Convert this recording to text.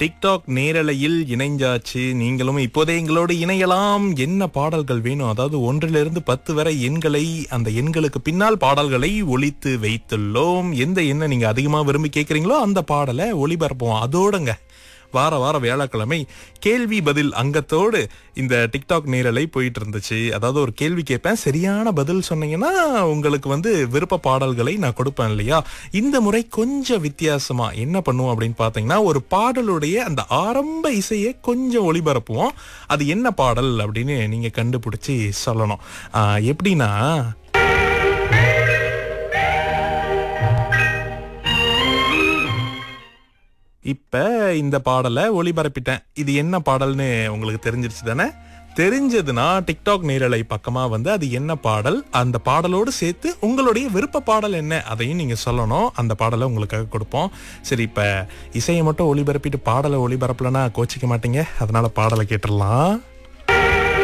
TikTok நேரலையில் இணைஞ்சாச்சு நீங்களும் இப்போதே எங்களோடு இணையலாம் என்ன பாடல்கள் வேணும் அதாவது ஒன்றிலிருந்து பத்து வரை எண்களை அந்த எண்களுக்கு பின்னால் பாடல்களை ஒலித்து வைத்துள்ளோம் எந்த எண்ணை நீங்க அதிகமா விரும்பி கேட்குறீங்களோ அந்த பாடலை ஒளிபரப்போம் அதோடங்க வார வார வியாழக்கிழமை கேள்வி பதில் அங்கத்தோடு இந்த டிக்டாக் நேரலை போயிட்டு இருந்துச்சு அதாவது ஒரு கேள்வி கேட்பேன் சரியான பதில் சொன்னீங்கன்னா உங்களுக்கு வந்து விருப்ப பாடல்களை நான் கொடுப்பேன் இல்லையா இந்த முறை கொஞ்சம் வித்தியாசமா என்ன பண்ணுவோம் அப்படின்னு பார்த்தீங்கன்னா ஒரு பாடலுடைய அந்த ஆரம்ப இசையை கொஞ்சம் ஒளிபரப்புவோம் அது என்ன பாடல் அப்படின்னு நீங்க கண்டுபிடிச்சி சொல்லணும் ஆஹ் எப்படின்னா இப்ப இந்த பாடலை ஒளிபரப்பிட்டேன் இது என்ன பாடல்னு உங்களுக்கு தெரிஞ்சிருச்சு தானே தெரிஞ்சதுன்னா டிக்டாக் நேரலை பக்கமா வந்து அது என்ன பாடல் அந்த பாடலோடு சேர்த்து உங்களுடைய விருப்ப பாடல் என்ன அதையும் நீங்க சொல்லணும் அந்த பாடலை உங்களுக்காக கொடுப்போம் சரி இப்ப இசையை மட்டும் ஒளிபரப்பிட்டு பாடலை ஒளிபரப்பலன்னா கோச்சிக்க மாட்டீங்க அதனால பாடலை கேட்டுடலாம்